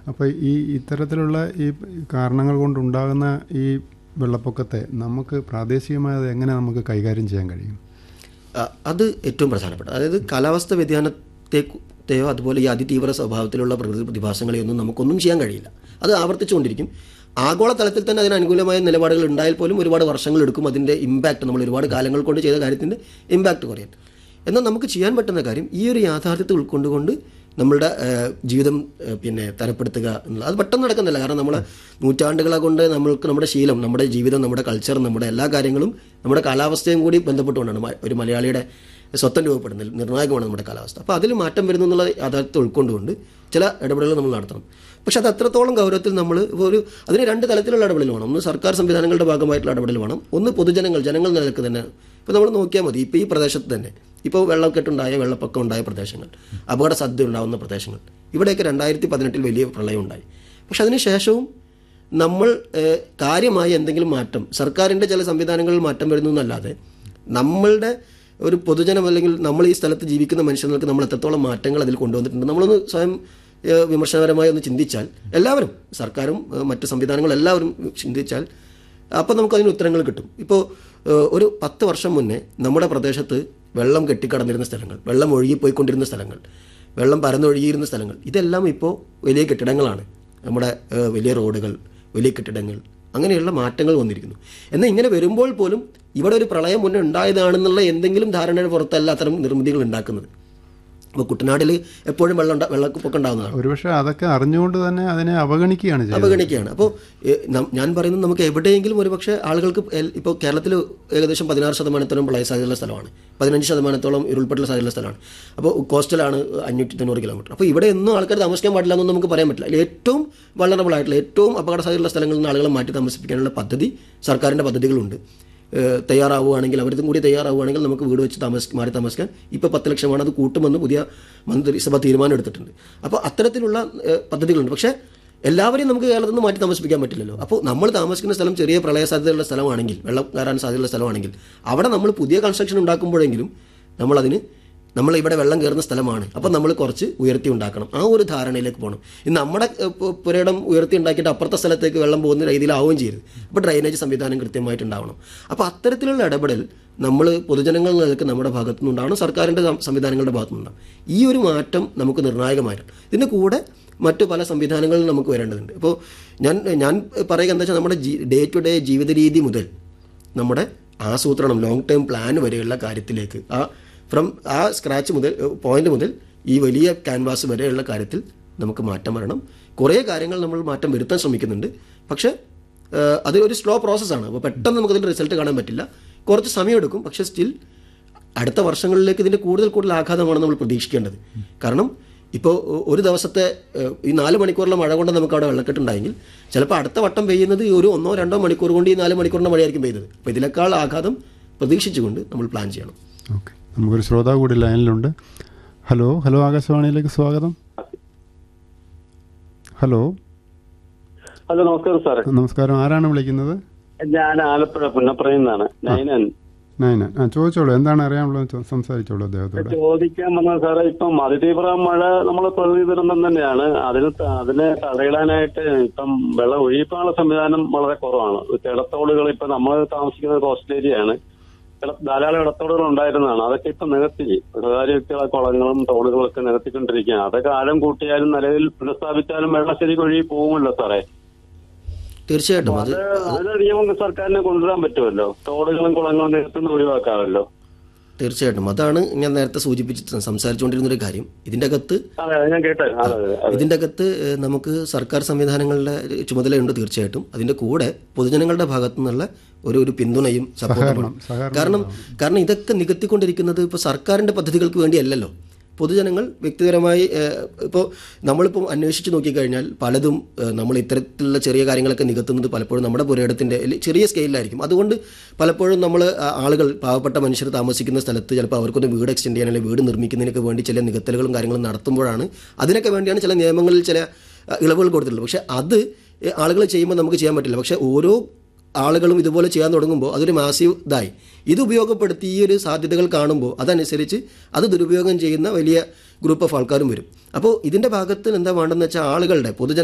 അപ്പോൾ ഈ ഇത്തരത്തിലുള്ള ഈ കാരണങ്ങൾ കൊണ്ടുണ്ടാകുന്ന ഈ വെള്ളപ്പൊക്കത്തെ നമുക്ക് പ്രാദേശികമായി അത് എങ്ങനെ നമുക്ക് കൈകാര്യം ചെയ്യാൻ കഴിയും ആ, അത് ഏറ്റവും പ്രധാനപ്പെട്ട അതായത് കാലാവസ്ഥ വ്യതിയാനത്തെയോ അതുപോലെ ഈ അതിതീവ്ര സ്വഭാവത്തിലുള്ള പ്രകൃതി പ്രതിഭാസങ്ങളെയൊന്നും നമുക്കൊന്നും ചെയ്യാൻ കഴിയില്ല അത് ആവർത്തിച്ചുകൊണ്ടിരിക്കും ആഗോളതലത്തിൽ തന്നെ അതിന് അനുകൂലമായ നിലപാടുകൾ ഉണ്ടായാൽ പോലും ഒരുപാട് വർഷങ്ങൾ എടുക്കും അതിൻ്റെ ഇമ്പാക്റ്റ് നമ്മൾ ഒരുപാട് കാലങ്ങൾ കൊണ്ട് ചെയ്ത കാര്യത്തിൻ്റെ ഇമ്പാക്റ്റ് കുറയാൻ എന്നാൽ നമുക്ക് ചെയ്യാൻ പറ്റുന്ന കാര്യം ഈ ഒരു യാഥാർത്ഥ്യത്തെ ഉൾക്കൊണ്ടുകൊണ്ട് നമ്മളുടെ ഏഹ്, ജീവിതം ഏഹ്, പിന്നെ തരപ്പെടുത്തുക എന്നുള്ളത് അത് പെട്ടെന്ന് നടക്കുന്നില്ല കാരണം നമ്മൾ നൂറ്റാണ്ടുകളെ കൊണ്ട് നമ്മൾക്ക് നമ്മുടെ ശീലം നമ്മുടെ ജീവിതം നമ്മുടെ കൾച്ചർ നമ്മുടെ എല്ലാ കാര്യങ്ങളും നമ്മുടെ കാലാവസ്ഥയും കൂടി ബന്ധപ്പെട്ടുകൊണ്ടാണ് മ- ഒരു മലയാളിയുടെ സ്വത്തം രൂപപ്പെടുന്നതിൽ നിർണായകമാണ് നമ്മുടെ കാലാവസ്ഥ അപ്പോൾ അതിൽ മാറ്റം വരുന്നു എന്നുള്ള യാഥാർത്ഥ്യത്തെ ഉൾക്കൊണ്ടുകൊണ്ട് ചില ഇടപെടലുകൾ നമ്മൾ നടത്തണം പക്ഷെ അത് അത്രത്തോളം ഗൗരവത്തിൽ നമ്മൾ ഇപ്പോൾ ഒരു അതിന് രണ്ട് തലത്തിലുള്ള ഇടപെടൽ വേണം ഒന്ന് സർക്കാർ സംവിധാനങ്ങളുടെ ഭാഗമായിട്ടുള്ള ഇടപെടൽ വേണം ഒന്ന് പൊതുജനങ്ങൾ ജനങ്ങൾ നിലക്ക് തന്നെ ഇപ്പോൾ നമ്മൾ നോക്കിയാൽ മതി ഇപ്പോൾ ഈ പ്രദേശത്ത് തന്നെ ഇപ്പോൾ വെള്ളക്കെട്ടുണ്ടായ വെള്ളപ്പൊക്കം ഉണ്ടായ പ്രദേശങ്ങൾ അപകട സാധ്യത ഉണ്ടാകുന്ന പ്രദേശങ്ങൾ ഇവിടെയൊക്കെ രണ്ടായിരത്തി പതിനെട്ടിൽ വലിയ പ്രളയം ഉണ്ടായി പക്ഷെ അതിന് ശേഷവും നമ്മൾ ഏഹ്, കാര്യമായ എന്തെങ്കിലും മാറ്റം സർക്കാരിൻ്റെ ചില സംവിധാനങ്ങളിൽ മാറ്റം വരുന്നു എന്നല്ലാതെ നമ്മളുടെ ഒരു പൊതുജനം അല്ലെങ്കിൽ നമ്മൾ ഈ സ്ഥലത്ത് ജീവിക്കുന്ന മനുഷ്യർക്ക് നമ്മൾ എത്രത്തോളം മാറ്റങ്ങൾ അതിൽ കൊണ്ടുവന്നിട്ടുണ്ട് നമ്മളൊന്ന് സ്വയം ഏഹ്, വിമർശനപരമായി ഒന്ന് ചിന്തിച്ചാൽ എല്ലാവരും സർക്കാരും ഏഹ്, മറ്റ് സംവിധാനങ്ങളും എല്ലാവരും ചിന്തിച്ചാൽ അപ്പോൾ നമുക്ക് അതിന് ഉത്തരങ്ങൾ കിട്ടും ഇപ്പോൾ ഏഹ്, ഒരു പത്ത് വർഷം മുന്നേ നമ്മുടെ പ്രദേശത്ത് വെള്ളം കെട്ടിക്കടന്നിരുന്ന സ്ഥലങ്ങൾ വെള്ളം ഒഴുകിപ്പോയിക്കൊണ്ടിരുന്ന സ്ഥലങ്ങൾ വെള്ളം പരന്നൊഴുകിയിരുന്ന സ്ഥലങ്ങൾ ഇതെല്ലാം ഇപ്പോൾ വലിയ കെട്ടിടങ്ങളാണ് നമ്മുടെ ഏഹ്, വലിയ റോഡുകൾ വലിയ കെട്ടിടങ്ങൾ അങ്ങനെയുള്ള മാറ്റങ്ങൾ വന്നിരിക്കുന്നു എന്നാൽ ഇങ്ങനെ വരുമ്പോൾ പോലും ഇവിടെ ഒരു പ്രളയം മുന്നേ ഉണ്ടായതാണെന്നുള്ള എന്തെങ്കിലും ധാരണയുടെ പുറത്തല്ല അത്തരം നിർമ്മിതികൾ ഉണ്ടാക്കുന്നത് ഇപ്പോൾ കുട്ടനാട്ടിൽ എപ്പോഴും വെള്ളം ഉണ്ടാ- വെള്ളപ്പൊക്കം ഉണ്ടാകുന്നതാണ് ഒരുപക്ഷെ അതൊക്കെ അറിഞ്ഞുകൊണ്ട് തന്നെ അതിനെ അവഗണിക്കുകയാണ് ചെയ്യുന്നത് അവഗണിക്കുകയാണ് അപ്പോൾ ഞാൻ പറയുന്നത് നമുക്ക് എവിടെയെങ്കിലും ഒരു പക്ഷേ ആളുകൾക്ക് എൽ- ഇപ്പോൾ കേരളത്തിൽ ഏകദേശം പതിനാറ് ശതമാനത്തോളം പ്രളയ സാധ്യതയുള്ള സ്ഥലമാണ് പതിനഞ്ച് ശതമാനത്തോളം ഉരുൾപൊട്ടൽ സാധ്യതയുള്ള സ്ഥലമാണ് അപ്പോൾ കോസ്റ്റലാണ് അഞ്ഞൂറ്റി തൊണ്ണൂറ് കിലോമീറ്റർ അപ്പോൾ ഇവിടെ ഒന്നും ആൾക്കാർ താമസിക്കാൻ പാടില്ല എന്നൊന്നും നമുക്ക് പറയാൻ പറ്റില്ല അതിൽ ഏറ്റവും വളറബിൾ ആയിട്ടുള്ള ഏറ്റവും അപകട സാധ്യതയുള്ള സ്ഥലങ്ങളിൽ നിന്ന് ആളുകളെ മാറ്റി താമസിപ്പിക്കാനുള്ള പദ്ധതി സർക്കാരിൻ്റെ പദ്ധതികളുണ്ട് ഏഹ് തയ്യാറാവുകയാണെങ്കിൽ അവരിതും കൂടി തയ്യാറാവുകയാണെങ്കിൽ നമുക്ക് വീട് വെച്ച് താമസി മാറി താമസിക്കാൻ ഇപ്പോൾ പത്ത് ലക്ഷമാണ് അത് കൂട്ടുമെന്ന് പുതിയ മന്ത്രിസഭ തീരുമാനം എടുത്തിട്ടുണ്ട് അപ്പോൾ അത്തരത്തിലുള്ള ഏഹ് പദ്ധതികളുണ്ട് പക്ഷേ എല്ലാവരെയും നമുക്ക് കേരളത്തിൽ നിന്ന് മാറ്റി താമസിപ്പിക്കാൻ പറ്റില്ലല്ലോ അപ്പോൾ നമ്മൾ താമസിക്കുന്ന സ്ഥലം ചെറിയ പ്രളയ സാധ്യതയുള്ള സ്ഥലമാണെങ്കിൽ വെള്ളം കയറാൻ സാധ്യതയുള്ള സ്ഥലമാണെങ്കിൽ അവിടെ നമ്മൾ പുതിയ കൺസ്ട്രക്ഷൻ ഉണ്ടാക്കുമ്പോഴെങ്കിലും നമ്മളതിന് നമ്മൾ ഇവിടെ വെള്ളം കയറുന്ന സ്ഥലമാണ് അപ്പം നമ്മൾ കുറച്ച് ഉയർത്തി ഉണ്ടാക്കണം ആ ഒരു ധാരണയിലേക്ക് പോകണം ഇന്ന് നമ്മുടെ ഏഹ്, പു- പുരയിടം ഉയർത്തി ഉണ്ടാക്കിയിട്ട് അപ്പുറത്തെ സ്ഥലത്തേക്ക് വെള്ളം പോകുന്ന രീതിയിലാവുകയും ചെയ്യരുത് അപ്പോൾ ഡ്രൈനേജ് സംവിധാനം കൃത്യമായിട്ടുണ്ടാവണം അപ്പോൾ അത്തരത്തിലുള്ള ഇടപെടൽ നമ്മൾ പൊതുജനങ്ങൾ നിലക്ക് നമ്മുടെ ഭാഗത്തു നിന്നുണ്ടാവണം സർക്കാരിൻ്റെ സം- സംവിധാനങ്ങളുടെ ഭാഗത്തു നിന്നുണ്ടാവും ഈ ഒരു മാറ്റം നമുക്ക് നിർണായകമായിരുന്നു ഇതിൻ്റെ കൂടെ മറ്റു പല സംവിധാനങ്ങളും നമുക്ക് വരേണ്ടതുണ്ട് ഇപ്പോൾ ഞാൻ ഞാൻ പറയുക എന്താ വെച്ചാൽ നമ്മുടെ ഡേ ടു ഡേ ജീവിത രീതി മുതൽ നമ്മുടെ ആസൂത്രണം ലോങ് ടേം പ്ലാൻ വരെയുള്ള കാര്യത്തിലേക്ക് ആ ഫ്രം ആ സ്ക്രാച്ച് മുതൽ പോയിന്റ് മുതൽ ഈ വലിയ ക്യാൻവാസ് വരെയുള്ള കാര്യത്തിൽ നമുക്ക് മാറ്റം വരണം കുറേ കാര്യങ്ങൾ നമ്മൾ മാറ്റം വരുത്താൻ ശ്രമിക്കുന്നുണ്ട് പക്ഷേ ഏഹ്, അതൊരു സ്ലോ പ്രോസസ്സാണ് അപ്പോൾ പെട്ടെന്ന് നമുക്കതിൻ്റെ റിസൾട്ട് കാണാൻ പറ്റില്ല കുറച്ച് സമയമെടുക്കും പക്ഷേ സ്റ്റിൽ അടുത്ത വർഷങ്ങളിലേക്ക് ഇതിൻ്റെ കൂടുതൽ കൂടുതൽ ആഘാതമാണ് നമ്മൾ പ്രതീക്ഷിക്കേണ്ടത് കാരണം ഇപ്പോൾ ഒരു ദിവസത്തെ ഏഹ്, ഈ നാല് മണിക്കൂറിലെ മഴ കൊണ്ട് നമുക്ക് അവിടെ വെള്ളക്കെട്ടുണ്ടായെങ്കിൽ ചിലപ്പോൾ അടുത്ത വട്ടം പെയ്യുന്നത് ഈ ഒരു ഒന്നോ രണ്ടോ മണിക്കൂർ കൊണ്ട് ഈ നാല് മണിക്കൂറിൻ്റെ മഴയായിരിക്കും പെയ്യുന്നത് അപ്പോൾ ഇതിനേക്കാൾ ആഘാതം പ്രതീക്ഷിച്ചുകൊണ്ട് നമ്മൾ പ്ലാൻ ചെയ്യണം ഓക്കെ നമുക്കൊരു ശ്രോതാവ് കൂടി ലൈനിലുണ്ട് ഹലോ ഹലോ ആകാശവാണിയിലേക്ക് സ്വാഗതം ഹലോ ഹലോ നമസ്കാരം സാറേ നമസ്കാരം ആരാണ് വിളിക്കുന്നത് ഞാൻ ആലപ്പുഴ പുന്നപ്പുറയിൽ നിന്നാണ് നയനൻ നയന ആ ചോദിച്ചോളൂ എന്താണ് അറിയാനുള്ളത് ചോ- സംസാരിച്ചോളൂ അദ്ദേഹത്തോട് ചോദിക്കാൻ വന്ന സാറേ ഇപ്പം അതിതീവ്ര മഴ നമ്മൾ പ്രകൃതി ദുരന്തം തന്നെയാണ് അതിന് ത- അതിനെ തടയിടാനായിട്ട് ഇപ്പം വെള്ളം ഒഴിയിപ്പാനുള്ള സംവിധാനം വളരെ കുറവാണ് കിടത്തോടുകൾ ഇപ്പൊ നമ്മൾ താമസിക്കുന്നത് കോസ്റ്റ് ഏരിയയാണ് കിട- ധാരാളം ഇടത്തോടുകൾ ഉണ്ടായിരുന്നതാണ് അതൊക്കെ ഇപ്പൊ നികത്തി സ്വകാര്യ വ്യക്തികളെ കുളങ്ങളും തോടുകളും ഒക്കെ നികത്തിക്കൊണ്ടിരിക്കുകയാണ് അതൊക്കെ ആഴം കൂട്ടിയാലും നിലവിൽ പുനഃസ്ഥാപിച്ചാലും വെള്ളം ശരിക്കും ഒഴുകി പോകുമല്ലോ സാറേ തീർച്ചയായിട്ടും അത് അത് അത് നിയമം സർക്കാരിനെ കൊണ്ടുവരാൻ പറ്റുമല്ലോ തോടുകളും കുളങ്ങളും നികത്തുന്ന ഒഴിവാക്കാമല്ലോ തീർച്ചയായിട്ടും അതാണ് ഞാൻ നേരത്തെ സൂചിപ്പിച്ച് സംസാരിച്ചുകൊണ്ടിരുന്ന ഒരു കാര്യം ഇതിൻ്റെ അകത്ത് അതെ അതെ, ഞാൻ കേട്ടെ അതെ അതെ അതെ. ഇതിൻ്റെ അകത്ത് ഏഹ്, നമുക്ക് സർക്കാർ സംവിധാനങ്ങളുടെ ചുമതലയുണ്ട് തീർച്ചയായിട്ടും അതിൻ്റെ കൂടെ പൊതുജനങ്ങളുടെ ഭാഗത്തു നിന്നുള്ള ഒരു ഒരു പിന്തുണയും സപ്പോർട്ടും സഹകരണം കാരണം കാരണം ഇതൊക്കെ നികത്തിക്കൊണ്ടിരിക്കുന്നത് ഇപ്പോൾ സർക്കാരിൻ്റെ പദ്ധതികൾക്ക് വേണ്ടിയല്ലല്ലോ പൊതുജനങ്ങൾ വ്യക്തിപരമായി ഇപ്പോൾ നമ്മളിപ്പോൾ അന്വേഷിച്ച് നോക്കിക്കഴിഞ്ഞാൽ പലതും ഏഹ്, നമ്മൾ ഇത്തരത്തിലുള്ള ചെറിയ കാര്യങ്ങളൊക്കെ നികത്തുന്നത് പലപ്പോഴും നമ്മുടെ പുരയിടത്തിൻ്റെ അല്ലെ- ചെറിയ സ്കെയിലായിരിക്കും അതുകൊണ്ട് പലപ്പോഴും നമ്മൾ ആളുകൾ പാവപ്പെട്ട മനുഷ്യർ താമസിക്കുന്ന സ്ഥലത്ത് ചിലപ്പോൾ അവർക്കൊന്ന് വീട് എക്സ്റ്റെൻഡ് ചെയ്യാൻ അല്ലെങ്കിൽ വീട് നിർമ്മിക്കുന്നതിനൊക്കെ വേണ്ടി ചില നികത്തലുകളും കാര്യങ്ങളും നടത്തുമ്പോഴാണ് അതിനൊക്കെ വേണ്ടിയാണ് ചില നിയമങ്ങളിൽ ചില അഹ്, ഇളവുകൾ കൊടുത്തിട്ടുള്ളത് പക്ഷേ അത് ആളുകൾ ചെയ്യുമ്പോൾ നമുക്ക് ചെയ്യാൻ പറ്റില്ല പക്ഷേ ഓരോ ആളുകളും ഇതുപോലെ ചെയ്യാൻ തുടങ്ങുമ്പോൾ അതൊരു മാസീവ് ഇതായി ഇത് ഉപയോഗപ്പെടുത്തി ഈ ഒരു സാധ്യതകൾ കാണുമ്പോൾ അതനുസരിച്ച് അത് ദുരുപയോഗം ചെയ്യുന്ന വലിയ ഗ്രൂപ്പ് ഓഫ് ആൾക്കാരും വരും അപ്പോൾ ഇതിൻ്റെ ഭാഗത്ത് എന്താ വേണ്ടതെന്ന് വെച്ചാൽ ആളുകളുടെ പൊതുജന